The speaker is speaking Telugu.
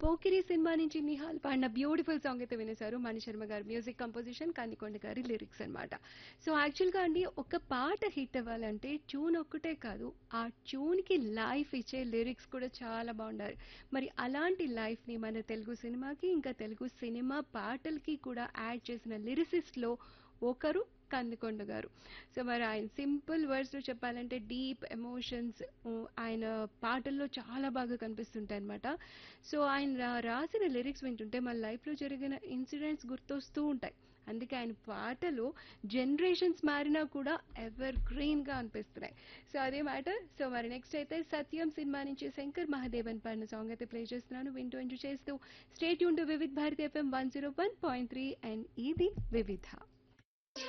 పోకిరి సినిమా నుంచి నిహాల్ పాడిన బ్యూటిఫుల్ సాంగ్ అయితే వినేశారు మణి శర్మ గారు మ్యూజిక్ కంపోజిషన్ కందికొండ గారి లిరిక్స్ అన్నమాట సో యాక్చువల్గా అండి ఒక పాట హిట్ అవ్వాలంటే ట్యూన్ ఒక్కటే కాదు ఆ ట్యూన్కి లైఫ్ ఇచ్చే లిరిక్స్ కూడా చాలా బాగుండాలి మరి అలాంటి లైఫ్ని మన తెలుగు సినిమాకి ఇంకా తెలుగు సినిమా పాటలకి కూడా యాడ్ చేసిన లిరిసిస్ట్లో ఒకరు కందికొండ గారు సో మరి ఆయన సింపుల్ వర్డ్స్లో చెప్పాలంటే డీప్ ఎమోషన్స్ ఆయన పాటల్లో చాలా బాగా కనిపిస్తుంటాయి అనమాట సో ఆయన రా- రాసిన లిరిక్స్ వింటుంటే మన లైఫ్లో జరిగిన ఇన్సిడెంట్స్ గుర్తొస్తూ ఉంటాయి అందుకే ఆయన పాటలు జనరేషన్స్ మారినా కూడా ఎవర్ గ్రీన్గా అనిపిస్తున్నాయి సో అదే మ్యాటర్ సో మరి నెక్స్ట్ అయితే సత్యం సినిమా నుంచి శంకర్ మహాదేవన్ పాడిన సాంగ్ అయితే ప్లే చేస్తున్నాను వింటూ ఎంజాయ్ చేస్తూ స్టేట్ యూన్ to Vividh Bharati FM one zero one point three and ఇది వివిధ